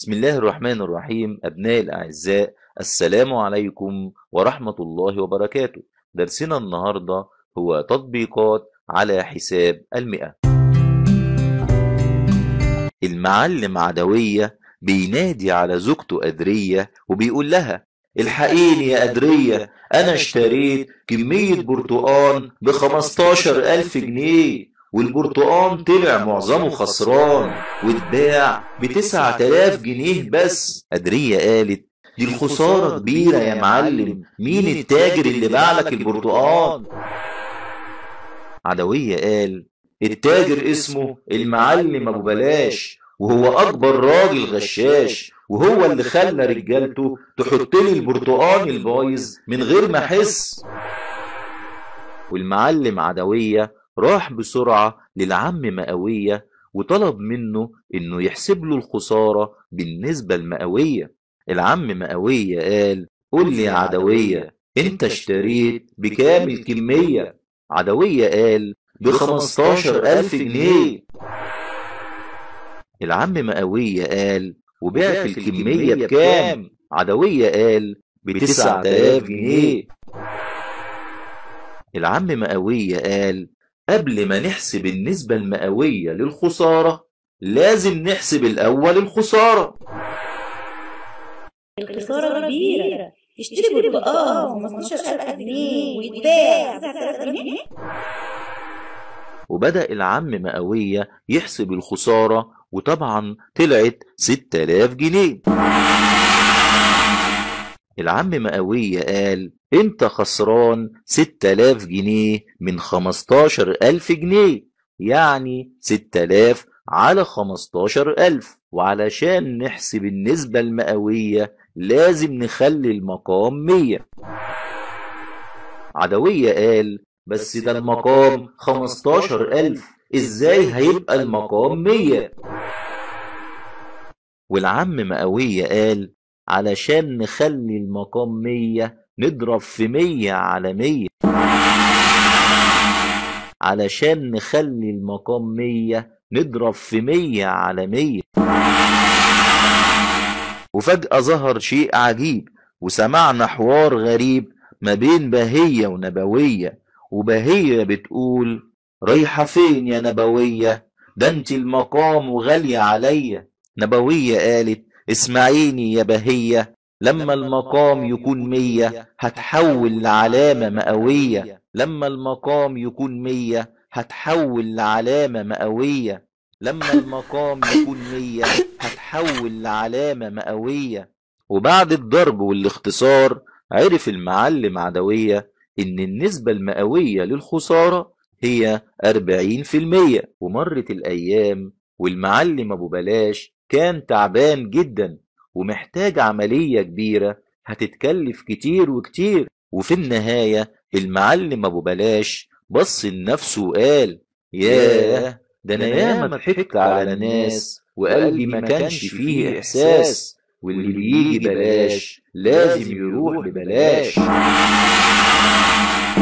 بسم الله الرحمن الرحيم أبناء الأعزاء السلام عليكم ورحمة الله وبركاته درسنا النهاردة هو تطبيقات على حساب المئة المعلم عدوية بينادي على زوجته أدرية وبيقول لها الحقيني يا أدرية أنا اشتريت كمية برتقان بخمستاشر ألف جنيه والبرتقان طلع معظمه خسران واتباع بتسعة آلاف جنيه بس أدرية قالت دي الخسارة كبيرة يا معلم مين التاجر اللي باع لك البرتقان عدوية قال التاجر اسمه المعلم أبو بلاش وهو أكبر راجل غشاش وهو اللي خلى رجالته تحط لي البرتقان البايظ من غير ما أحس والمعلم عدوية راح بسرعة للعم مئوية وطلب منه إنه يحسب له الخسارة بالنسبة المئوية العم مئوية قال قول لي يا عدوية انت اشتريت بكام الكمية عدوية قال بخمستاشر ألف جنيه العم مئوية قال وبعت الكمية بكام عدوية قال بتسعة آلاف جنيه العم مئوية قال قبل ما نحسب النسبة المئوية للخسارة لازم نحسب الأول الخسارة الخسارة كبيرة تشتري برتقال 15000 جنيه ويتباع 9000 جنيه وبدأ العم مئوية يحسب الخسارة وطبعا طلعت 6000 جنيه العم مئوية قال انت خسران 6000 جنيه من 15000 جنيه يعني 6000 على 15000 وعلشان نحسب النسبة المئوية لازم نخلي المقام 100 عدوية قال بس ده المقام 15000 ازاي هيبقى المقام 100 والعم مئوية قال علشان نخلي المقام 100 نضرب في 100 على 100 علشان نخلي المقام 100 نضرب في 100 على 100 وفجأة ظهر شيء عجيب وسمعنا حوار غريب ما بين بهية ونبوية وبهية بتقول رايحة فين يا نبوية ده انت المقام وغالية عليا نبوية قالت اسمعيني يا بهية لما المقام يكون مية هتحول لعلامة مئوية لما المقام يكون مية هتحول لعلامة مئوية لما المقام يكون مية هتحول لعلامة مئوية وبعد الضرب والاختصار عرف المعلم عدوية إن النسبة المئوية للخسارة هي 40% ومرت الأيام والمعلم أبو بلاش كان تعبان جدا ومحتاج عملية كبيرة هتتكلف كتير وكتير وفي النهاية المعلم أبو بلاش بص لنفسه وقال ياه ده أنا ياما ضحكت على الناس وقلبي ما كانش فيه إحساس واللي بيجي بلاش لازم يروح ببلاش